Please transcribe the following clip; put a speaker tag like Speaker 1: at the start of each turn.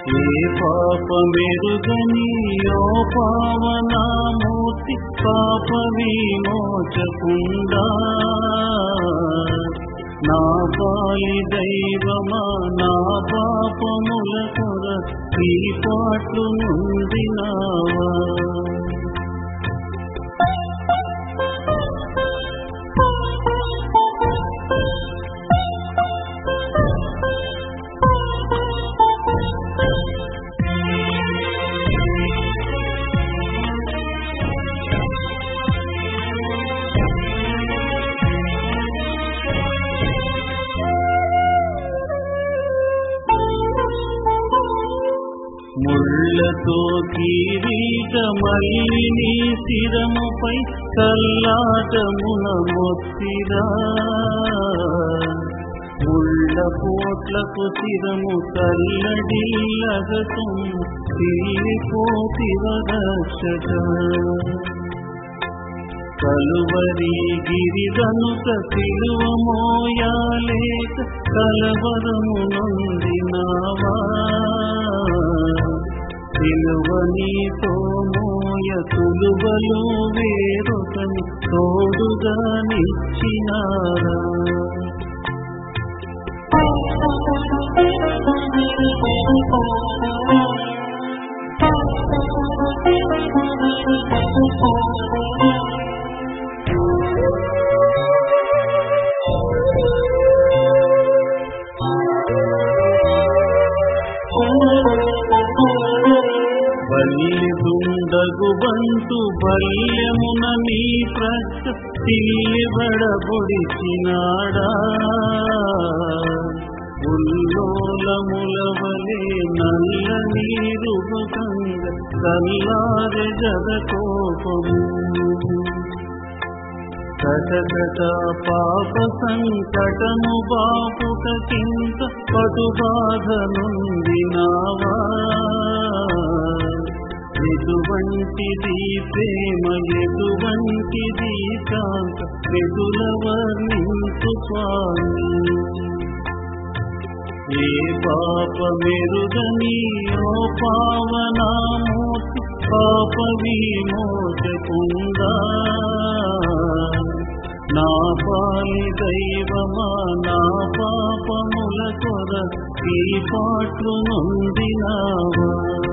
Speaker 1: ఏ పాపమెరుగని ఓ పావనామూర్తి పాప విమోచకుండా నా పాలి దైవమా నా పాపముల కొర ఈ పాట్లు నుండినావా ముళ్ళతో కిరీట మల్లిని శిరముపై కల్లాటమున మొత్తిరా ముళ్ళ పోట్లకు శిరము కల్లడిల్లగతం తిల్లిపోతివదక్షట కలువరి గిరిదనుక సిలువ మోయాలేక కలవరము నొందినావా సిలువనితో మోయ తులువలు వేరొకని తోడుగా నిచ్చినారా బల్లిదుండగు బంటు బల్యమున నీ ప్రక్క తిల్లిబడబొడిచినాడా ఉల్లోలములవలే నల్ల నీరు గంగ కల్లారె జద కోపము కటకట పాప సంకటము బాపుట కింద పటు బాధ నుండినావా ఎటువంటిది ప్రేమ ఎటువంటిది శాంత ఎదుల వర్ణించు స్వామి ఏ పాప మెరుగని ఓ పావనామూర్తి పాప విమోచకుండా నా పాలి దైవమా నా పాపముల కొర ఈ పాట్లు నొందినావా